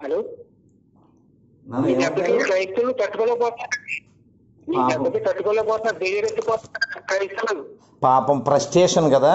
Hello నాన్న ఈ దెబ్బకి ఏమంటారు క్రైస్తవులు తట్టుకోలేకపోతున్నారు ఈ పాపం. దెబ్బకి తట్టుకోలేకపోతున్నారు దిగరెత్తిపోతున్నారు క్రైస్తవులు పాపం ఫ్రస్ట్రేషన్ కదా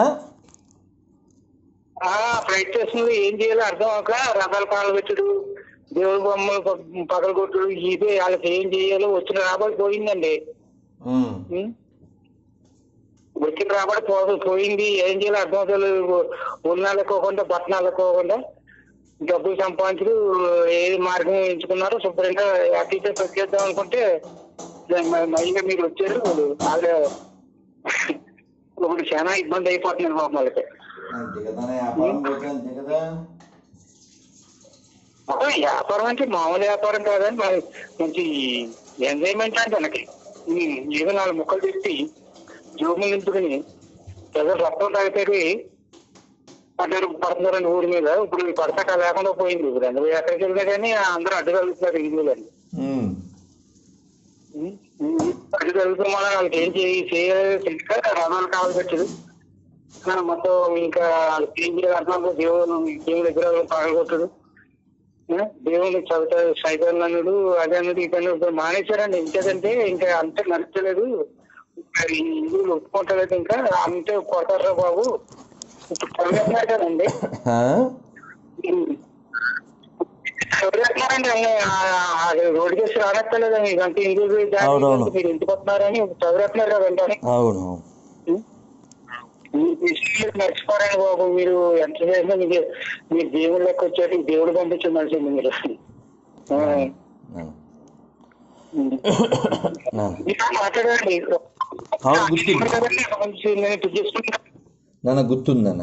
ఆ ప్రయత్నిస్తున్నారు ఏం చేయాలో అర్థం అవక రథాల కాళ్ళు పెట్టుడు దేవుడి బొమ్మలు పగల కొట్టుడు ఇదే వాళ్ళకి ఏం చేయాలో వచ్చిన రాబడి పోయిందండి ఉమ్, ఉం? వచ్చిన రాబడి పోదు పోయింది ఏం చేయాలో అర్థం అవుతలేదు ఉన్నాళ్ళకోకుండా బట్టనాలకోకుండా డబ్బులు సంపాదించుడు ఏ మార్గం ఎంచుకున్నారో శుభ్రంగా అటీతో తొక్కేద్దాం అనుకుంటే మళ్ళీ మీరు వచ్చారు వాళ్ళ ఇప్పుడు చాలా ఇబ్బంది అయిపోతున్నారు బాబు వాళ్ళకి అంతే కదా వ్యాపారం పోతే అంతే కదా అదే వ్యాపారం అంటే మామూలు వ్యాపారం కాదని మరి మంచి ఎంజాయ్మెంట్ అంటే మనకి ఉమ్, ఏదో నాలుగు ముక్కలు తెచ్చి జోబులు నింపుకుని ప్రజలు రక్తం తాగితే పడ్డారు పడుతున్నారండి ఊరి మీద ఇప్పుడు ఈ పడతాక లేకుండా పోయింది ఇప్పుడు అందరూ ఎక్కడికి వెళ్ళినా కానీ అందరూ అడ్డు కలుగుతున్నారు హిందువులని ఉమ్, అడ్డు కలుగుతున్న వల్ల వాళ్ళకి ఏం చేయి చేయాలి తెలియక రథాలు కావాలి పెట్టదు ఆ, మొత్తం ఇంకా వాళ్ళకి ఏం చేయాలి అర్థం కాదు. దేవుడు దేవుడి దగ్గర పగలగొట్టడు ఆ, దేవుని చదువుతా సైతం అన్నాడు అదే అన్నాడు ఇది అన్నాడు ఇప్పుడు మానేశారండి ఇంకేదంటే ఇంకా అంతే నచ్చలేదు ఇంకా ఈ హిందువులు ఒప్పుకుంటలేదు ఇంకా అంతే కొడతారా బాబు ఇప్పుడు చదివేస్తున్నారు కదండి ఆ? చదివేస్తున్నారండి రోడ్డు చేసి రానక్కర్లేదండి ఇదంతా హిందువులు జాతి అవునవును. మీరు ఇంటికి వస్తున్నారని చదివేస్తున్నారు కదండి అవును మీ విషయంలో మర్చిపోరండి బాబు మీరు ఎంత చేసినా మీకు మీరు దేవుడు లెక్క వచ్చారు దేవుడు పంపించిన మనిషింది మీరు ఆ, నాన్న. నాన్న. మీతో మాట్లాడండి అవును, గుర్తుంది. కదండి, కొంచెం నేను ఇది చేసుకుంటా. నాన్న గుర్తుంది నాన్న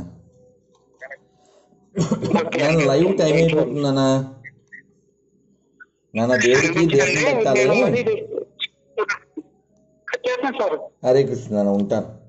నాన్న లైవ్ టైం అయిపోతుంది నాన్న నాన్న దేవుడికి దేవుడిని పెట్టాలి నేను మరి ఇది- చేస్తాను సార్ హరే కృష్ణ నాన్న ఉంటాను